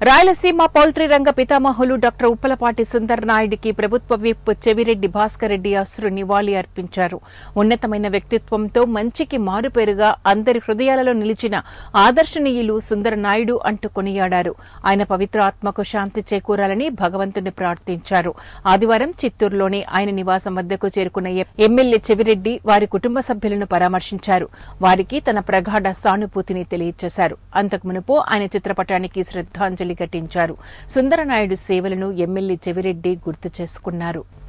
Rayalaseema poultry రంగ పితామహులు doctor Uppalapati Sundar నాయుడికి ప్రభుత్వ విప్ చెవిరెడ్డి భాస్కర్ రెడ్డి అసురు నివాళి అర్పించారు ఉన్నతమైన వ్యక్తిత్వంతో మంచికి మారుపేరుగా అందరి హృదయాలలో నిలిచిన ఆదర్శనీయులు సుందర నాయుడు అంటూ కొనియాడారు ఆయన పవిత్ర ఆత్మకు శాంతి చేకూరాలని భగవంతుని ప్రార్థించారు ఆదివారం చిత్తూరులోని ఆయన నివాసం వద్దకు చేరుకున్న ఎ- ఎమ్మెల్యే చెవిరెడ్డి వారి కుటుంబ సభ్యులను పరామర్శించారు వారికి తన ప్రగాఢ సానుభూతిని తెలియజేశారు అంతకు మునుపు ఆయన చిత్రపటానికి శ్రద్ధాంజలి ఘటించారు సుందరనాయుడు సేవలను ఎమ్మెల్యే చెవిరెడ్డి గుర్తు చేసుకున్నారు